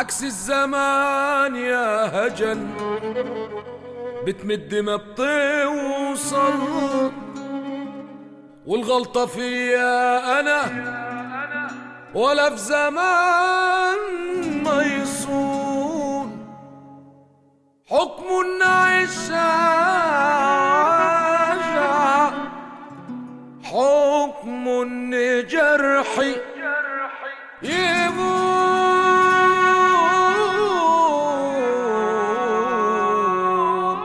عكس الزمان يا هجن بتمد ما بتوصل والغلطة فيا أنا ولا في زمان ما يصون حكم النعشة حكم جرحي يمون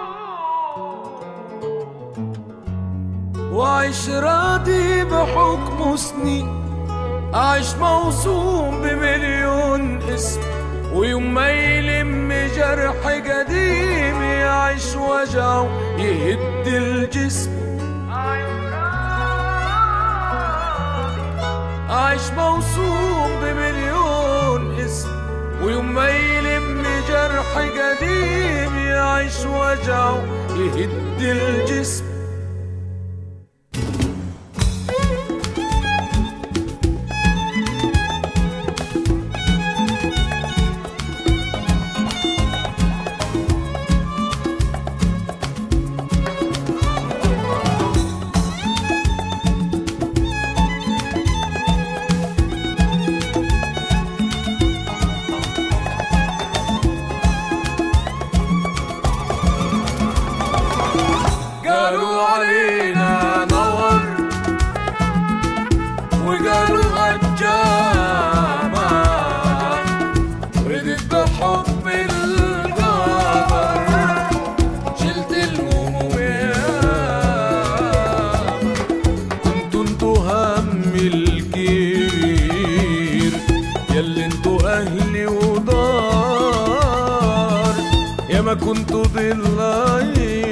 وعيش راضي بحكم سنين عايش موصوم بمليون اسم ويوم ما يلم جرح قديم يعيش وجعه يهد الجسم عايش موصوم بمليون اسم ويوم ما يلم جرح قديم يعيش وجعه يهد الجسم قالوا علينا نور وقالوا هجامة ردت بحب القمر شلت الهموم ياما كنتوا انتوا هم الكبير ياللي انتوا اهلي ودار يا ما كنتوا ضلايتي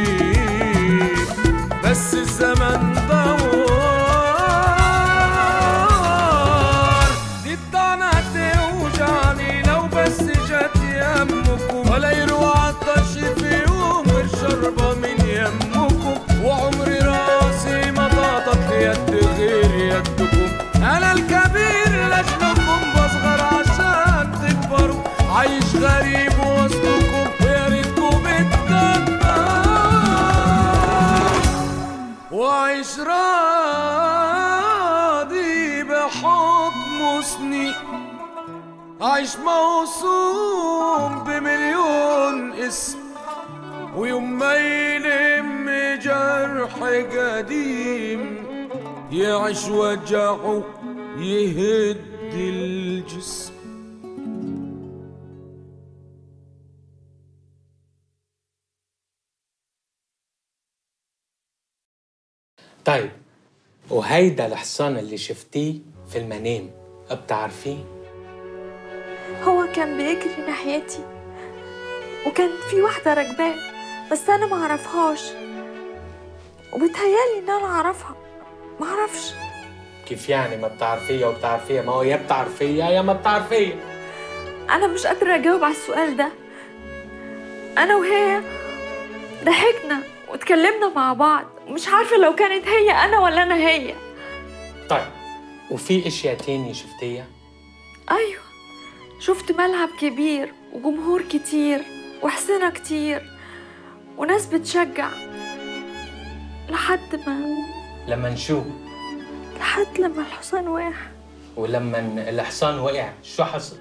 بس الزمن دوار دي الطعنة توجعني لو بس جت يمكم ولا يروح عطش في يوم الشربة من يمكم وعمري راسي ما طاطت يد غير يدكم انا الكبير لجلكم بصغر عشان تكبروا عايش غريب وسطكم ويا ريتكم بتدبر وعيش راضي بحكم سني عايش موصوم بمليون اسم ويوم ما يلم جرح قديم يعيش وجعه يهد الجسم طيب وهيدا الحصان اللي شفتيه في المنام بتعرفيه؟ هو كان بيجري ناحيتي وكان في واحدة راكباه بس أنا ما أعرفهاش وبتهيالي إن أنا أعرفها ما أعرفش كيف يعني ما بتعرفيها وبتعرفيها ما هو يا بتعرفيها يا ما بتعرفيها أنا مش قادرة أجاوب على السؤال ده أنا وهي ضحكنا واتكلمنا مع بعض ومش عارفة لو كانت هي أنا ولا أنا هي طيب وفي اشياء تانية شفتيها؟ أيوة شفت ملعب كبير وجمهور كتير وحسنة كتير وناس بتشجع لحد ما لما نشوف لحد لما الحصان وقع ولما الحصان وقع شو حصل؟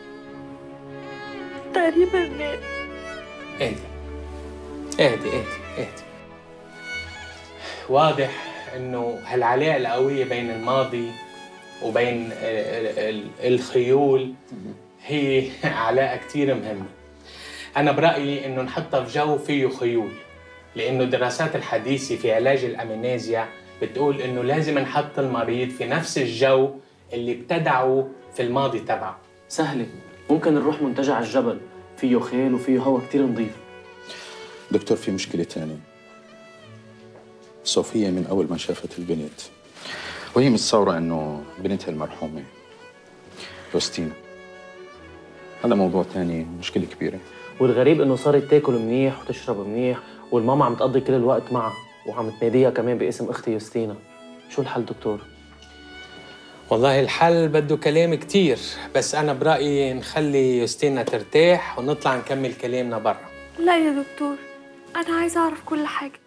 تقريبا مات اهدي اهدي اهدي اهدي واضح انه هالعلاقة القوية بين الماضي وبين ال- ال- الخيول هي علاقة كتير مهمة أنا برأيي إنه نحطها في جو فيه خيول لأنه الدراسات الحديثة في علاج الأمينيزيا بتقول إنه لازم نحط المريض في نفس الجو اللي ابتدعه في الماضي تبعه سهلة ممكن نروح منتجع على الجبل فيه خيل وفيه هوا كتير نظيف دكتور في مشكلة تانية صوفيا من أول ما شافت البنت وهي متصورة إنه بنتها المرحومة يوستينا هذا موضوع تاني مشكلة كبيرة والغريب انه صارت تاكل منيح وتشرب منيح والماما عم تقضي كل الوقت معها وعم تناديها كمان باسم اختي يوستينا شو الحل دكتور والله الحل بده كلام كتير بس أنا برأيي نخلي يوستينا ترتاح ونطلع نكمل كلامنا برا لا يا دكتور انا عايزه اعرف كل حاجه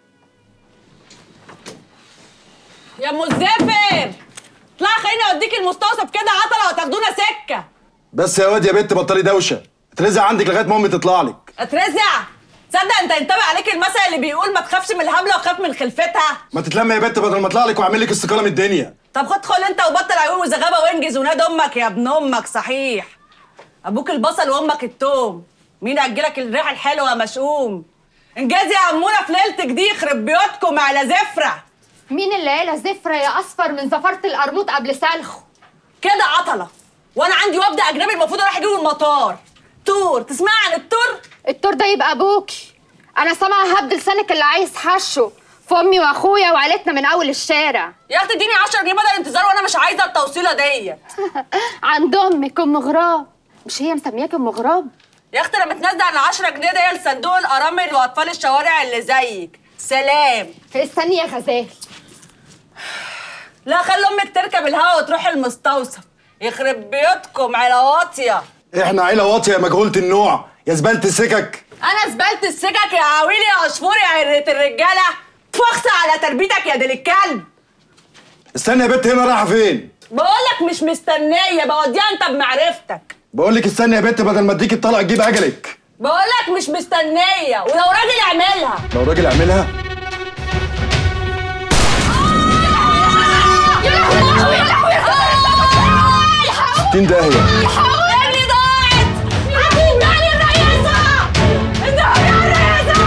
يا ام الزفر اطلعي خليني اوديكي المستوصف كده عطله وتاخدونا سكه بس يا واد يا بنت بطلي دوشه اترزع عندك لغايه ما امي تطلع لك اترزع تصدق انت ينطبق عليك المثل اللي بيقول ما تخافش من الهبله وخاف من خلفتها ما تتلمي يا بنت بدل ما اطلع لك واعمل لك استقاله من الدنيا طب خد خل انت وبطل عيون وزغابه وانجز ونادي امك يا ابن امك صحيح ابوك البصل وامك التوم مين اجلك الريحه الحلوه يا مشؤوم انجازي يا عموره في ليلتك دي يخرب بيوتكم على زفره مين اللي قالها زفرة يا أصفر من زفرة القرموط قبل سلخه كده عطله وانا عندي وفد اجنبي المفروض اروح اجيبه المطار تور تسمعي عن التور التور ده يبقى أبوكي أنا سامعة هبد لسانك اللي عايز حشه في أمي وأخويا وعيلتنا من أول الشارع يا اختي اديني 10 جنيه بدل انتظار وانا مش عايزه التوصيله ديت عند أمك أم غراب مش هي مسمياك أم غراب يا اختي انا متنازله عن 10 جنيه دي لصندوق الارامل واطفال الشوارع اللي زيك سلام استني يا غزال لا خلي امك تركب الهوا وتروح المستوصف يخرب بيوتكم على واطيه احنا عيله واطيه يا مجهوله النوع يا زباله السكك انا زبلت السكك يا عويلي يا عصفور يا عرة الرجاله فخت على تربيتك يا ديل الكلب استني يا بنت هنا رايحه فين بقولك مش مستنيه بوديها انت بمعرفتك بقول لك استني يا بنت بدل ما اديك الطلقه تجيب اجلك بقولك مش مستنيه ولو راجل اعملها لو راجل اعملها يا لهوي يا لهوي يا لهوي 60 داهيه رجلي ضاعت اديني الرئيسه اديني الرئيسه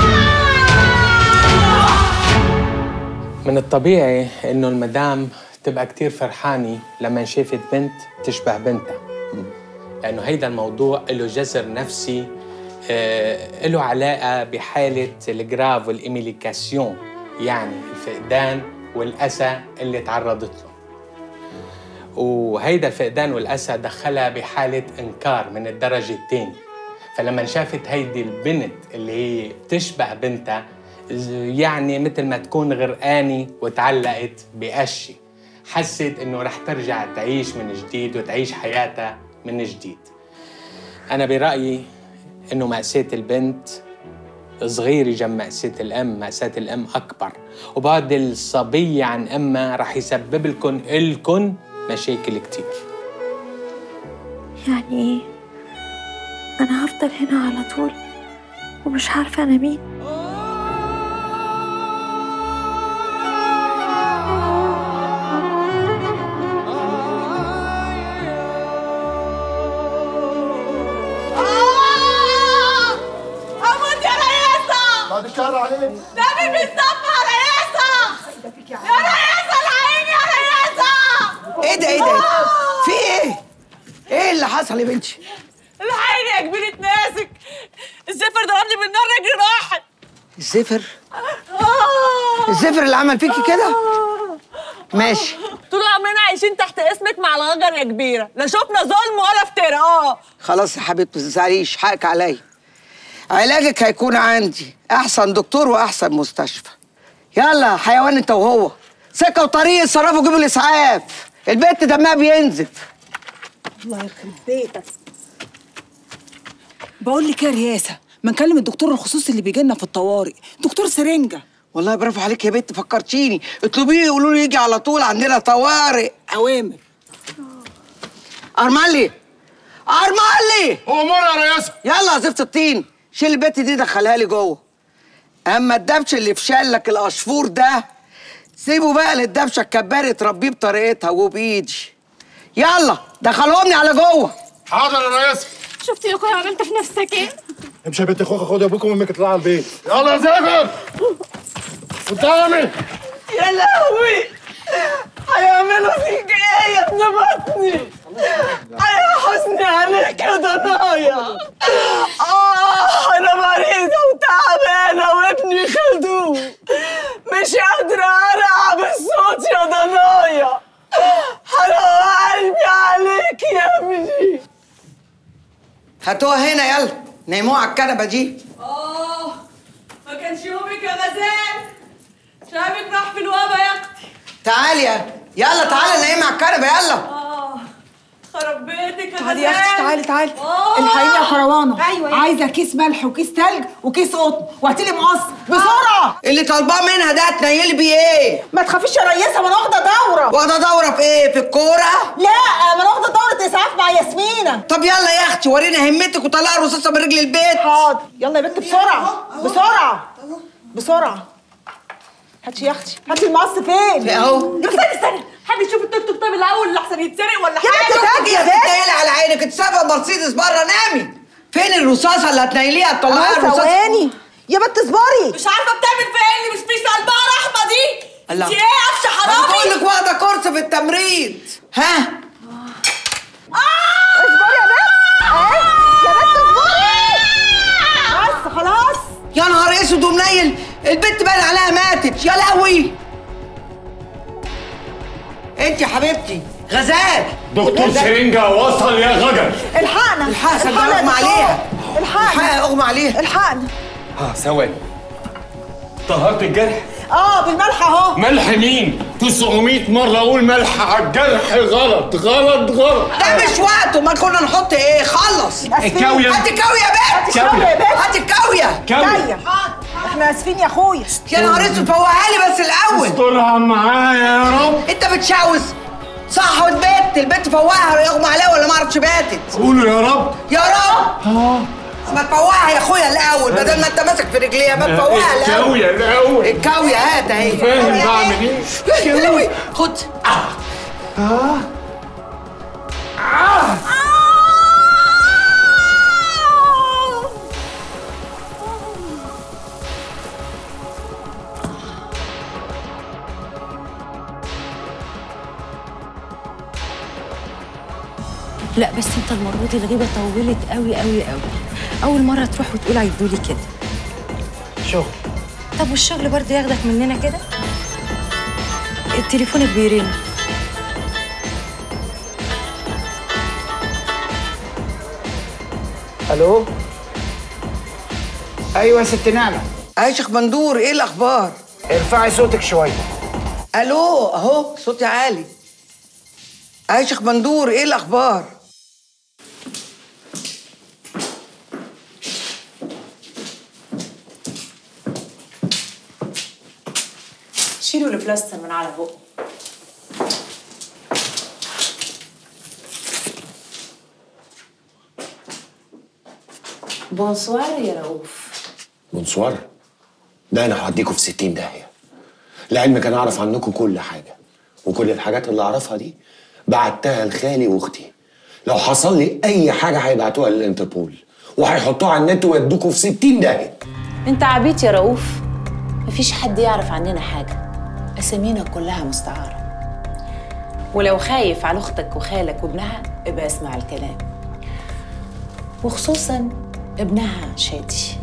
من الطبيعي انه المدام تبقى كتير فرحانة لما شافت بنت تشبه بنتها لأنه هيدا الموضوع له جذر نفسي آه، له علاقة بحالة الجراف والإيميليكاسيون يعني الفقدان والأسى اللي تعرضت له وهيدا الفقدان والأسى دخلها بحالة إنكار من الدرجة الثانية فلما شافت هيدي البنت اللي هي بتشبه بنتها ز- يعني مثل ما تكون غرقانة وتعلقت بقشة حست إنه رح ترجع تعيش من جديد وتعيش حياتها من جديد أنا برأيي إنه مأساة البنت صغيرة جنب مأساة الأم مأساة الأم أكبر وبعد الصبية عن أمها رح يسبب لكم إلكن مشاكل كتير يعني ايه انا هفضل هنا على طول ومش عارفه انا مين اموت يا رئيسه بعد الشهر عليك نبي بيصطفى يا رئيسه يا رئيسه العين يا رئيسه ايه ده ايه ده في ايه ايه اللي حصل يا بنتي العين يا كبيرة ناسك الزفر ضربني بالنار رجلي راحت الزفر آه. الزفر اللي عمل فيكي كده ماشي طول عمرنا عايشين تحت اسمك مع الغجر يا كبيرة لا شفنا ظلم ولا افتراء اه خلاص يا حبيبتي ما تزعليش حقك عليا علاجك هيكون عندي احسن دكتور واحسن مستشفى يلا حيوان انت وهو سكه وطريق اتصرفوا جيبوا الاسعاف البنت دمها بينزف الله يخرب بيتك بقول لك يا رياسه ما نكلم الدكتور الخصوصي اللي بيجي لنا في الطوارئ دكتور سرنجه والله برافو عليك يا بنت فكرتيني اطلبيه يقولوا له يجي على طول عندنا طوارئ اوامر ارملي ارملي امور يا رياسه يلا زفت الطين شيل البت دي دخلها لي جوه اما الدبش اللي في شلك القشفور ده سيبه بقى للدبشه الكباري تربيه بطريقتها وبايدي يلا دخلهم لي على جوه حاضر يا رياسه شفتي يا أخويا عملت في نفسك إيه؟ امشي يا بنت اخوك خد ابوك وامك اطلعوا على البيت يلا يا زافر قدامي يا لهوي هيعملوا فيك ايه يا ابن بطني يا حسني عليك يا ضنايا اه انا مريضة وتعبانة وابني خدوه مش قادرة ألعب الصوت يا ضنايا حرام قلبي عليك يا ابني هاتوها هنا يلا نيموها على الكنبه دي اه ما كانش يومك يا غزال شبابك راح في الوبا يا اختي تعالي يا يلا تعالي نايمة على الكنبه يلا اه خرب بيتك يا تعالي يا اختي غزال. تعالي تعالي آه. الحقيني يا حروانه أيوة. عايزه كيس ملح وكيس تلج وكيس قطن وهاتي لي مقص بسرعه اللي طالباه منها ده تنيلي بيه ايه؟ ما تخافيش يا ريسه ما انا واخده دوره واخده دوره في ايه؟ في الكوره؟ لا ما انا واخده دوره اسعاف مع ياسمينه طب يلا يا اختي ورينا همتك وطلعي الرصاصه من رجل البيت حاضر يلا يا بنت بسرعه بسرعه بسرعه هاتي يا اختي هاتي المقص فين اهو طب استني استني حد يشوف التوك توك طيب الاول لحسن يتسرق ولا يا حاجه بنت تاجي يا بنت تنيلي على عينك انت سابقه مرسيدس بره نامي فين الرصاصه اللي هتنيليها تطلعي اه الرصاصه ثواني يا بنت اصبري مش عارفه بتعمل في ايه اللي مش في قلبها رحمه دي الله. انت ايه قفشه بقول حرامي لك واخده كورس في التمريض ها اصبري يا بنت اهي يا بنت اصبري بس خلاص يا نهار اسود ومنيل البت باين عليها ماتت يا لهوي انت يا حبيبتي غزال دكتور سرنجة وصل يا غجر الحقنا الحقنا الحقنا يا اغمى دكتور. عليها الحقنا الحقنا اغمى عليها الحقنا اه ثواني طهرت الجرح اه بالملح اهو ملح مين 900 مرة اقول ملح على الجرح غلط غلط غلط ده مش وقته ما كنا نحط ايه خلص الكاوية. هات الكاوية يا بنت كاوية يا بنت. هات الكاوية جايه احنا اسفين يا اخويا يا نهار اسود فوقها لي بس الاول استرها معايا يا رب انت بتشوز صح والبت البت فوقها يغمى عليها ولا ما اعرفش باتت قولوا يا رب يا رب ما تفوقها يا اخويا الاول بدل ما انت ماسك في رجليها ما تفوقها الاول الكاوية الاول الكاوية هات اهي فاهم بعمل ايه يا لهوي خد لا بس انت المره دي الغيبه طولت قوي قوي قوي اول مره تروح وتقول عيدولي كده شغل طب والشغل برضه ياخدك مننا كده التليفون بيرن الو ايوه يا ست نعمه يا شيخ بندور ايه الاخبار ارفعي صوتك شويه الو اهو صوتي عالي يا شيخ بندور ايه الاخبار شيلوا البلاستر من على بقه بونسوار يا رؤوف بونسوار ده انا هوديكوا في 60 داهيه لعلمك انا اعرف عنكم كل حاجه وكل الحاجات اللي اعرفها دي بعتها لخالي واختي لو حصل لي اي حاجه هيبعتوها للانتربول وهيحطوها على النت ويدوكوا في 60 داهيه انت عبيط يا رؤوف مفيش حد يعرف عننا حاجه اسامينا كلها مستعاره ولو خايف على اختك وخالك وابنها ابقى اسمع الكلام وخصوصا ابنها شادي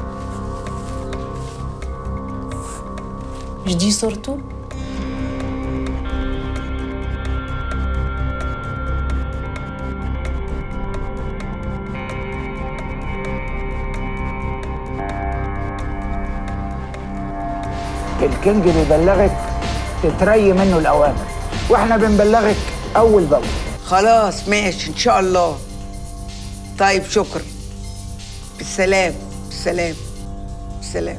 مش دي صورته الكينج بيبلغك تتري منه الاوامر واحنا بنبلغك اول باول خلاص ماشي ان شاء الله طيب شكرا بالسلام بالسلام بالسلام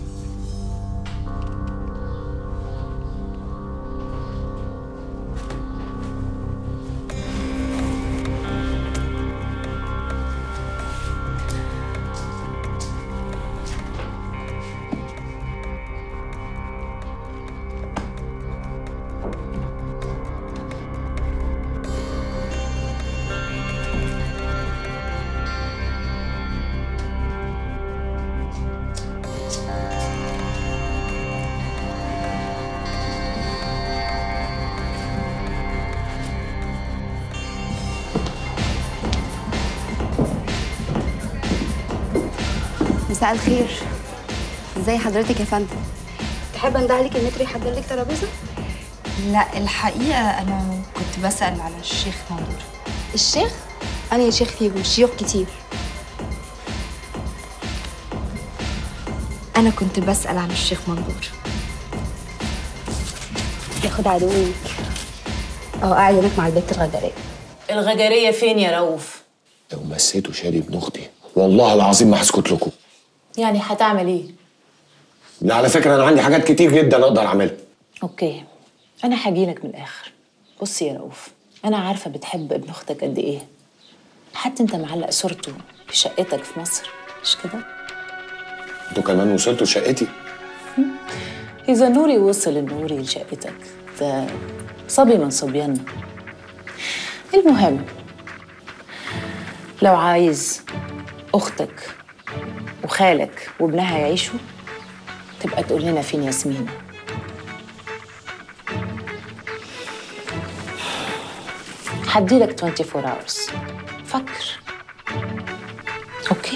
مساء الخير ازي حضرتك يا فندم تحب انده عليك المتر يحضر لك ترابيزه لا الحقيقة أنا كنت بسأل على الشيخ مندور الشيخ انا يا شيخ فيهم شيوخ كتير أنا كنت بسأل عن الشيخ مندور ياخد عدوك اه قاعد هناك مع البنت الغداريه الغجريه فين يا رؤوف لو مسيتوا شادي ابن اختي والله العظيم ما هسكت لكم يعني هتعمل ايه لا على فكره انا عندي حاجات كتير جدا اقدر اعملها اوكي انا هجيلك من الاخر بص يا رؤوف انا عارفه بتحب ابن اختك قد ايه حتى انت معلق صورته في شقتك في مصر مش كده انتوا كمان وصلتوا شقتي اذا نوري وصل النوري لشقتك ده صبي من صبياننا المهم لو عايز اختك وخالك وابنها يعيشوا تبقى تقول لنا فين ياسمينه هديلك 24 hours فكر اوكي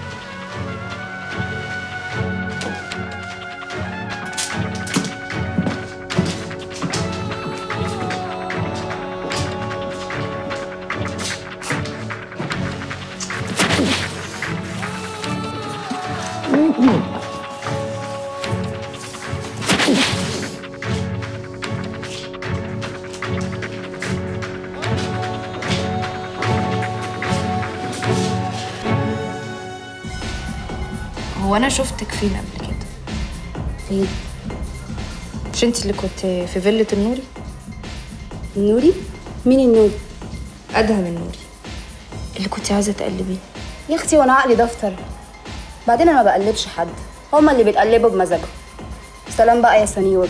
هو انا شفتك فين قبل كده فين مش انت اللي كنت في فيلة النوري النوري مين النوري ادهم النوري اللي كنت عايزه تقلبيه يا اختي وانا عقلي دفتر بعدين انا ما بقلبش حد هما اللي بيتقلبوا بمزاجهم سلام بقى يا سنيور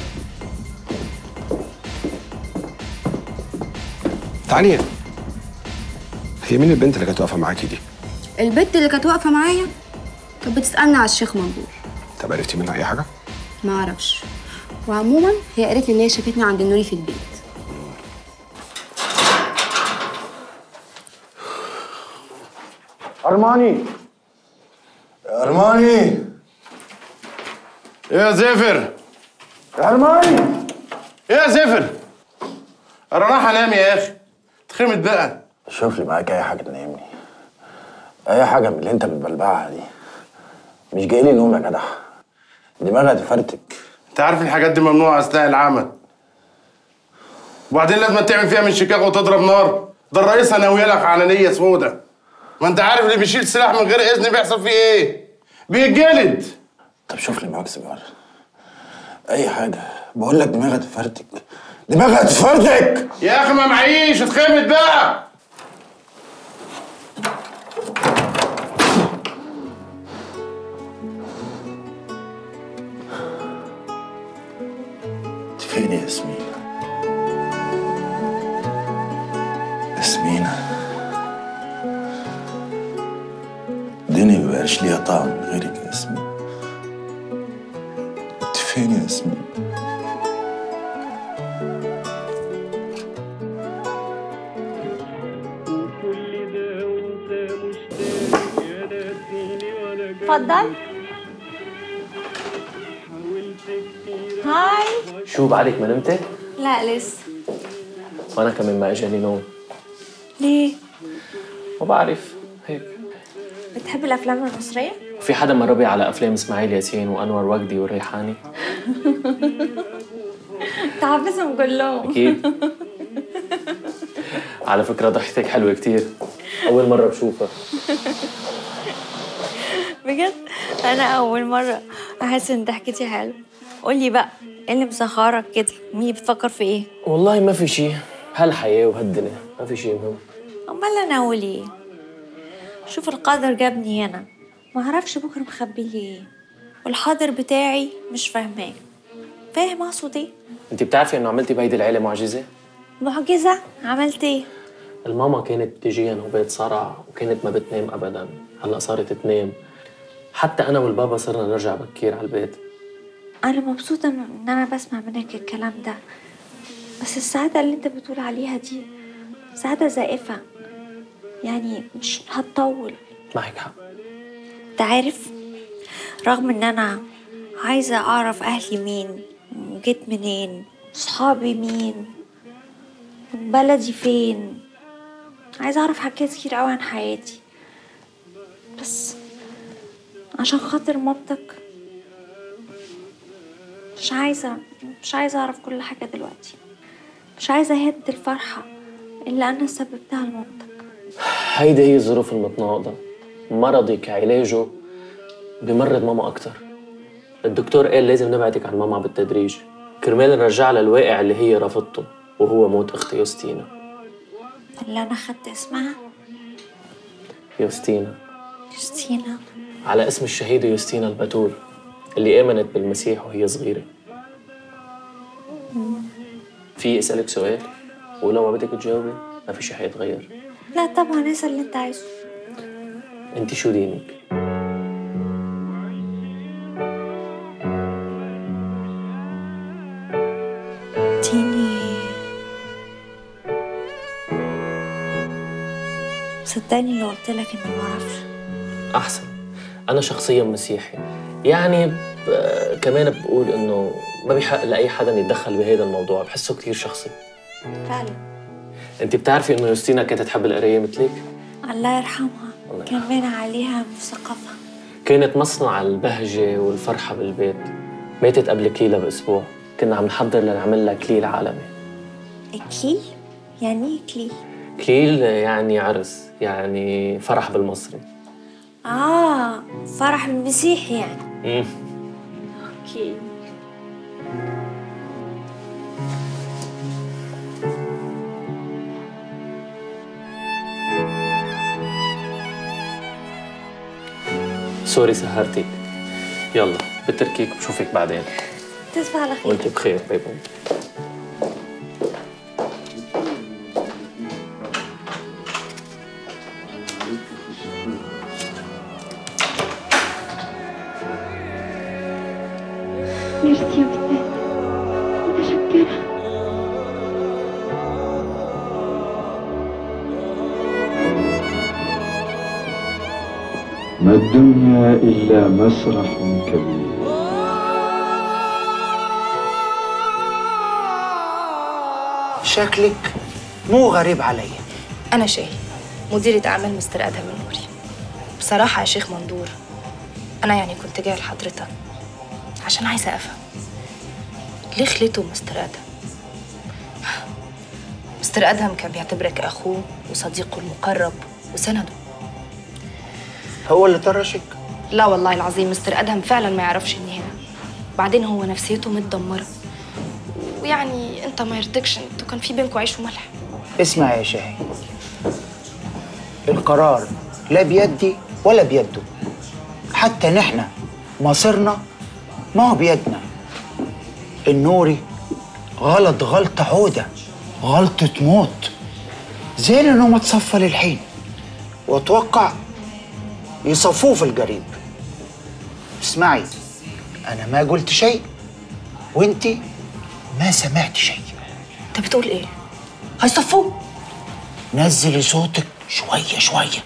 تعنية هي مين البنت اللي كانت واقفه معاكي دي؟ البت اللي كانت واقفه معايا كانت بتسالني على الشيخ منظور طب عرفتي منها اي حاجه؟ ما اعرفش وعموما هي قالت لي ان هي شافتني عند النوري في البيت أرماني أرماني إيه يا زفر أرماني إيه يا زفر أنا رايح أنام يا أخي اتخمت بقى شوف لي معاك اي حاجه تنامني اي حاجه من اللي انت بتبلبعها دي مش جاي لي نوم يا جدع دماغي هتفرتك أنت عارف الحاجات دي ممنوعة أثناء العمل وبعدين لازم تعمل فيها من شيكاغو وتضرب نار ده الرئيس ناوي لك على نية سودة ما أنت عارف اللي بيشيل سلاح من غير إذن بيحصل فيه إيه؟ بيتجلد طب شوف لي معاك سيجاره اي حاجه بقول لك دماغي هتفرتك دماغي هتفرتك يا أخي ما معيش اتخمت بقى انت فين يا ياسمين ياسمينة الدنيا مبقاش ليها طعم من غيرك يا ياسمين انت فين يا ياسمين اتفضل هاي شو بعدك ما نمتي؟ لا لسه وانا كمان ما اجاني نوم ليه ما بعرف هيك بتحب الافلام المصريه في حدا مربي على افلام اسماعيل ياسين وانور وجدي والريحاني تعبسهم كلهم اكيد على فكره ضحكتك حلوه كتير اول مره بشوفها بجد انا اول مره احس ان ضحكتي حلو قولي بقى ايه اللي مسخرك كده مين بتفكر في ايه والله ما في شيء هالحياه وهالدنيا ما في شيء مهم امال انا اقول ايه شوف القدر جابني هنا ما اعرفش بكره مخبي لي ايه والحاضر بتاعي مش فاهماه فاهم اقصد ايه انت بتعرفي انه عملتي بهيدي العيله معجزه معجزه عملت ايه الماما كانت تجيها نوبات صرع وكانت ما بتنام ابدا هلا صارت تنام حتى انا والبابا صرنا نرجع بكير على البيت انا مبسوطه ان إن انا بسمع منك الكلام ده بس السعاده اللي انت بتقول عليها دي سعاده زائفه يعني مش هتطول معك حق انت عارف رغم ان انا عايزه اعرف اهلي مين وجيت منين صحابي مين بلدي فين عايزه اعرف حاجات كتير قوي عن حياتي بس عشان خاطر مامتك مش عايزه مش عايزه اعرف كل حاجه دلوقتي مش عايزه اهد الفرحه اللي أنا سببتها لمامتك هيدي هي الظروف المتناقضة مرضك علاجه بمرض ماما أكتر الدكتور قال لازم نبعدك عن ماما بالتدريج كرمال نرجع لها الواقع اللي هي رفضته وهو موت أختي يوستينا اللي أنا خدت اسمها يوستينا يوستينا على اسم الشهيدة يوستينا البتول اللي آمنت بالمسيح وهي صغيرة في أسألك سؤال ولو ما بدك تجاوبي ما في شيء حيتغير لا طبعا اسأل اللي أنت عايزه انت شو دينك؟ ديني صدقني لو قلت لك إني معرفش أحسن أنا شخصيا مسيحي يعني ب... كمان بقول إنه ما بيحق لأي حدا يتدخل بهذا الموضوع بحسه كتير شخصي فعلا أنت بتعرفي إنه يوستينا كانت تحب القراية مثلك؟ الله يرحمها كان باين عليها مثقفة كانت مصنع البهجة والفرحة بالبيت ماتت قبل كليلة بأسبوع كنا عم نحضر لنعمل لها كليل عالمي إكليل؟ يعني إيه إكليل؟ كليل يعني عرس يعني فرح بالمصري آه فرح المسيحي يعني مم. أوكي سوري سهرتك يلا بتركيك بشوفك بعدين تصبح على خير وانت بخير باي باي ميرسي يا أستاذ متشكرة ما الدنيا إلا مسرح كبير شكلك مو غريب عليا أنا شاهي مديرة أعمال مستر أدهم النوري بصراحة يا شيخ مندور أنا يعني كنت جاية لحضرتك عشان عايزة أفهم ليه خليته مستر أدهم؟ مستر أدهم كان بيعتبرك أخوه وصديقه المقرب وسنده هو اللي طرشك لا والله العظيم مستر أدهم فعلا ما يعرفش إني هنا بعدين هو نفسيته متدمرة ويعني أنت ما يرضيكش انتوا كان في بينكوا عيش وملح اسمع يا شاهي القرار لا بيدي ولا بيده حتى نحن مصيرنا ما هو بيدنا النوري غلط غلطة عودة غلطة موت زين انه ما تصفى للحين واتوقع يصفوه في القريب اسمعي انا ما قلت شيء وانتي ما سمعت شيء أنت بتقول إيه؟ هيصفوه نزلي صوتك شوية شوية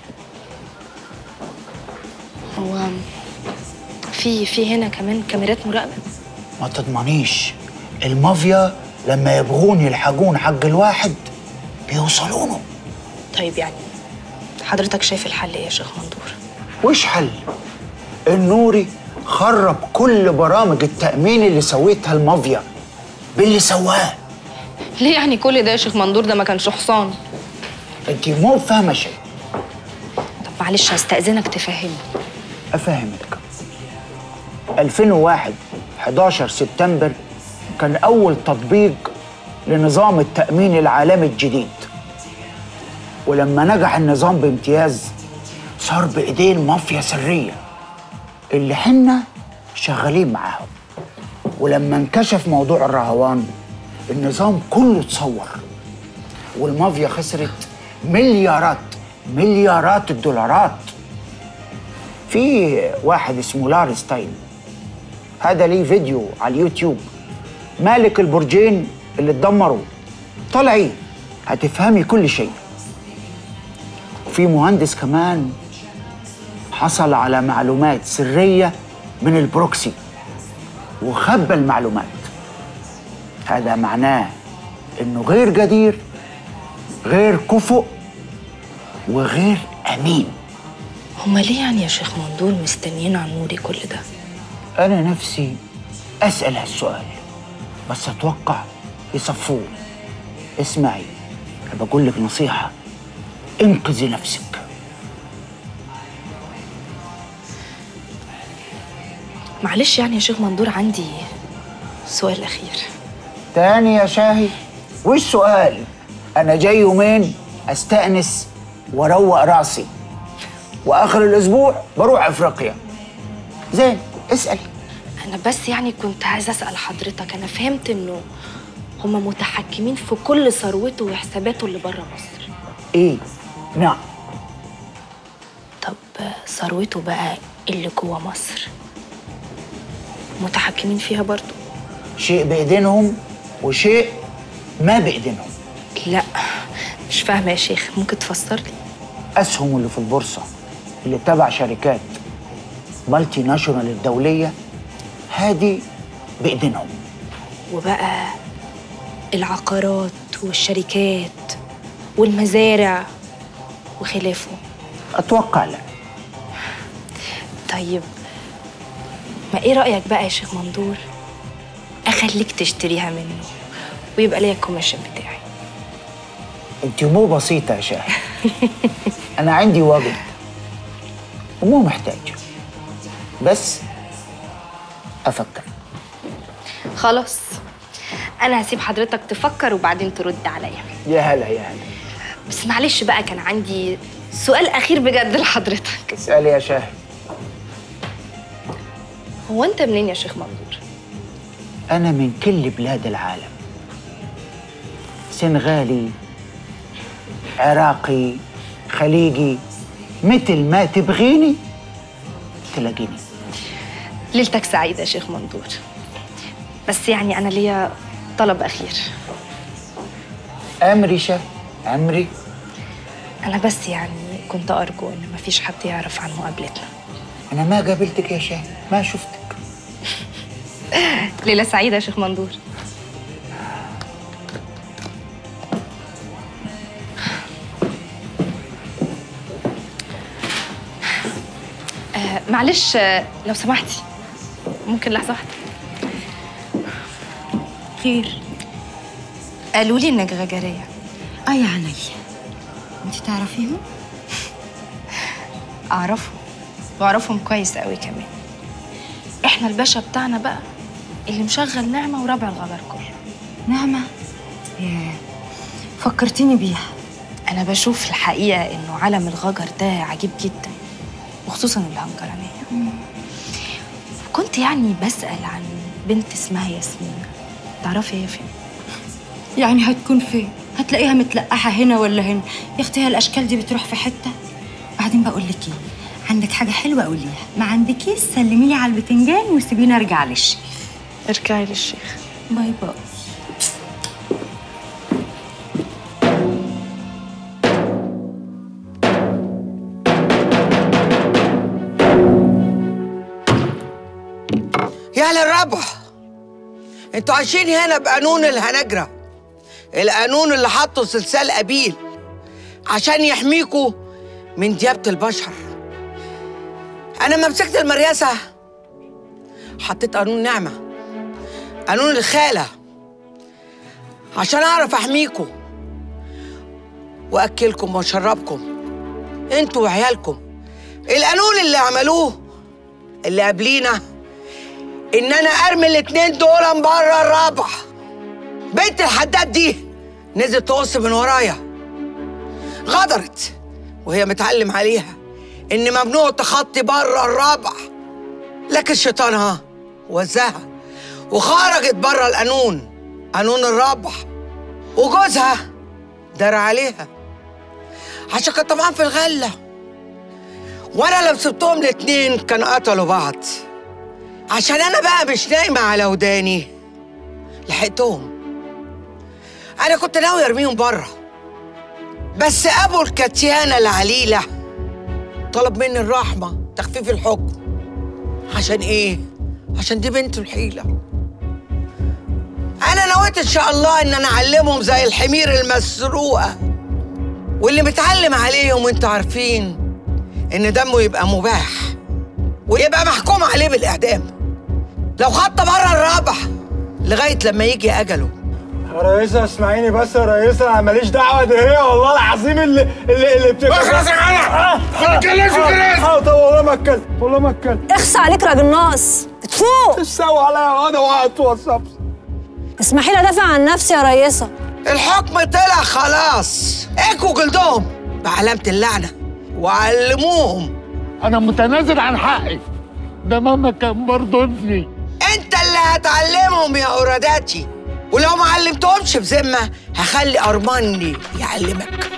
هو في في هنا كمان كاميرات مراقبة ما تضمنيش المافيا لما يبغون يلحقون حق الواحد بيوصلونه طيب يعني حضرتك شايف الحل إيه يا شيخ مندور؟ وش حل النوري خرب كل برامج التأمين اللي سويتها المافيا باللي سواه ليه يعني كل ده يا شيخ مندور ده ما كانش حصان؟ انت مو فاهمة شيء طب معلش هستأذنك تفهمني أفهمك 2001 11 سبتمبر كان أول تطبيق لنظام التأمين العالمي الجديد ولما نجح النظام بامتياز صار بإيدين مافيا سرية اللي حنا شغالين معاهم ولما انكشف موضوع الرهوان النظام كله تصور والمافيا خسرت مليارات مليارات الدولارات في واحد اسمه لاري ستاين هذا ليه فيديو على اليوتيوب مالك البرجين اللي اتدمروا طلعي هتفهمي كل شيء وفي مهندس كمان حصل على معلومات سرية من البروكسي وخبى المعلومات هذا معناه انه غير جدير غير كفؤ وغير امين هما ليه يعني يا شيخ مندور مستنيين عن نوري كل ده؟ انا نفسي اسال هالسؤال بس اتوقع يصفوه اسمعي أنا بقول لك نصيحة انقذي نفسك معلش يعني يا شيخ مندور عندي سؤال أخير تاني يا شاهي وش سؤال انا جاي يومين استانس واروق راسي واخر الاسبوع بروح افريقيا زين اسال أنا بس يعني كنت عايزة أسأل حضرتك أنا فهمت إنه هما متحكمين في كل ثروته وحساباته اللي بره مصر ايه نعم طب ثروته بقى اللي جوه مصر متحكمين فيها برضو شيء بايدينهم وشيء ما بايدينهم لا مش فاهمة يا شيخ ممكن تفسر لي اسهم اللي في البورصه اللي تبع شركات مالتي ناشونال الدوليه هذه بايدينهم وبقى العقارات والشركات والمزارع وخلافه اتوقع لا طيب ما ايه رأيك بقى يا شيخ مندور اخليك تشتريها منه ويبقى ليا الكوميشن بتاعي انت مو بسيطه يا شاهي انا عندي واجب ومو محتاج بس افكر خلاص انا هسيب حضرتك تفكر وبعدين ترد عليا يا هلا يا هلا بس معلش بقى كان عندي سؤال اخير بجد لحضرتك اسالي يا شاهي هو انت منين يا شيخ مندور انا من كل بلاد العالم سنغالي عراقي خليجي مثل ما تبغيني تلاقيني ليلتك سعيدة يا شيخ مندور بس يعني أنا ليا طلب أخير امري شا امري أنا بس يعني كنت أرجو إن مفيش حد يعرف عن مقابلتنا انا ما قابلتك يا شاهي ما شفتك ليلة سعيدة يا شيخ مندور آه معلش آه، لو سمحتي ممكن لحظة واحدة خير قالوا لي إنك غجرية اه يا عينيا انت تعرفيهم أعرفهم وأعرفهم كويس قوي كمان إحنا الباشا بتاعنا بقى اللي مشغل نعمة وربع الغجر كله نعمة ياه فكرتيني بيها أنا بشوف الحقيقة إنه عالم الغجر ده عجيب جدا وخصوصا الهنجرانية كنت يعني بسأل عن بنت اسمها ياسمين تعرفي هي فين؟ يعني هتكون فين هتلاقيها متلقحة هنا ولا هنا يا اختي هي الاشكال دي بتروح في حتة بعدين بقول لك ايه عندك حاجة حلوة قوليها ما عندكيش سلمي لي على البتنجان وسيبيني ارجع للشيخ ارجعي للشيخ باي باي يا للربع انتوا عايشين هنا بقانون الهنجرة القانون اللي حطه سلسال قبيل عشان يحميكوا من ديابة البشر أنا ما مسكت المرياسة حطيت قانون نعمة قانون الخالة عشان أعرف أحميكوا وأكلكم وأشربكم انتوا وعيالكم القانون اللي عملوه اللي قبلينا ان انا ارمي الاتنين دول بره الرابع بنت الحداد دي نزلت تقص من ورايا غدرت وهي متعلم عليها ان ممنوع تخطي بره الرابع لكن شيطانها وزاها وخرجت بره القانون قانون الرابع وجوزها دار عليها عشان كان طبعا في الغله وانا لو سبتهم الاتنين كانوا قتلوا بعض عشان انا بقى مش نايمه على وداني لحقتهم انا كنت ناوي ارميهم بره بس ابو الكتيانه العليله طلب مني الرحمه تخفيف الحكم عشان ايه عشان دي بنت الحيله انا نويت ان شاء الله ان انا اعلمهم زي الحمير المسروقه واللي متعلم عليهم وانتوا عارفين ان دمه يبقى مباح ويبقى محكوم عليه بالاعدام لو خط بره الرابع لغايه لما يجي اجله يا رئيسة اسمعيني بس يا رئيسة انا ماليش دعوة دي هي والله العظيم اللي اللي اللي بتبقى اخلص يا جدع! ما تتكلمش كده! اه طب والله ما اتكلم والله ما اتكلم اخصى عليك راجل ناقص تفوق تساوي عليا انا وقعت واتساب اسمحي لي ادافع عن نفسي يا رئيسة الحكم طلع خلاص اكوا جلدهم بعلامة اللعنة وعلموهم انا متنازل عن حقي ده ماما كان برضه ابني انت اللي هتعلمهم يا اوراداتي ولو ما علمتهمش بذمة هخلي ارماني يعلمك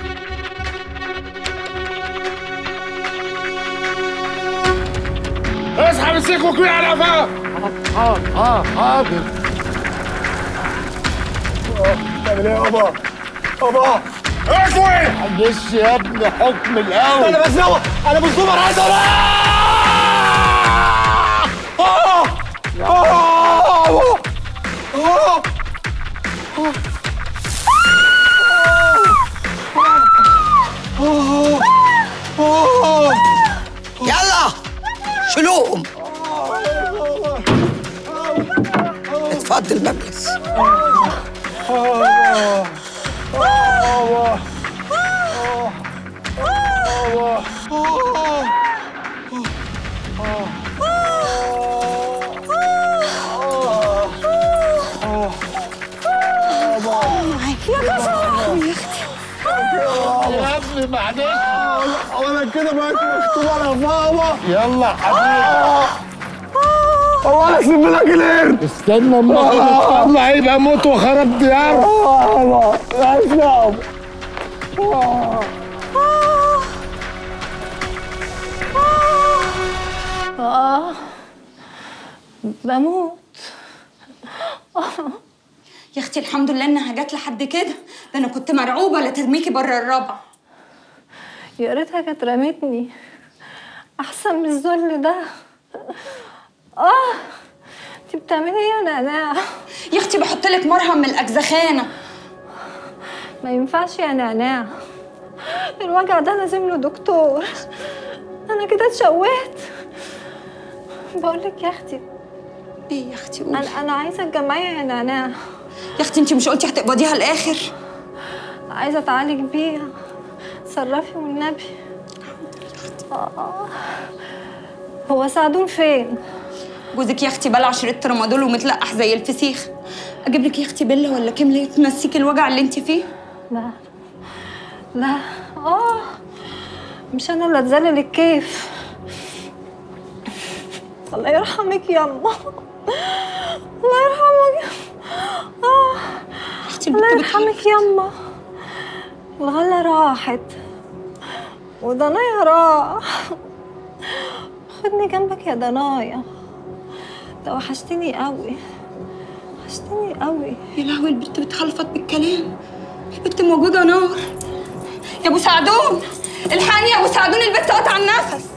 اسحب السيخ وكوي على قفاه اه اه حاضر تعمل ايه يابا يابا اكوي معلش يا ابني حكم الاول انا بس يابا انا بالزمر عايز اقول آه! آه! آه! آه! آه! آه! يلا شيلوهم اتفضل مبلس يا كسر يا ابني معلش وانا كده بقيت مكتوب على ماما يلا حبيبي هو انا اسيب لك القرد استنى اما الله هيبقى موت وخرب ديار يابا ماشي يابا آه بموت يا اختي الحمد لله انها جت لحد كده ده انا كنت مرعوبه لا ترميكي بره الربع يا ريتها كانت رمتني احسن من الذل ده اه انت بتعملي ايه يا نعناع يا اختي بحط لك مرهم من الاجزخانه ما ينفعش يا نعناع الوجع ده لازم له دكتور انا كده اتشوهت بقول لك يا اختي ايه يا اختي قولي انا انا عايزه الجمعيه يا نعناع يا اختي انت مش قلتي هتقبضيها الاخر عايزه اتعالج بيها صرفي والنبي آه. هو سعدون فين جوزك يا اختي بلع شريط ترامادول ومتلقح زي الفسيخ اجيب لك يا اختي بيلا ولا كمله تنسيكي الوجع اللي انت فيه لا لا اه مش انا اللي اتذلل الكيف الله يرحمك يما الله يرحمك اه الله يرحمك يما الغلة راحت وضنايا راح خدني جنبك يا ضنايا ده وحشتني قوي وحشتني قوي يا لهوي البنت بتخلفط بالكلام البنت موجوده نار يا ابو سعدون الحقني يا ابو سعدون البنت قطع النفس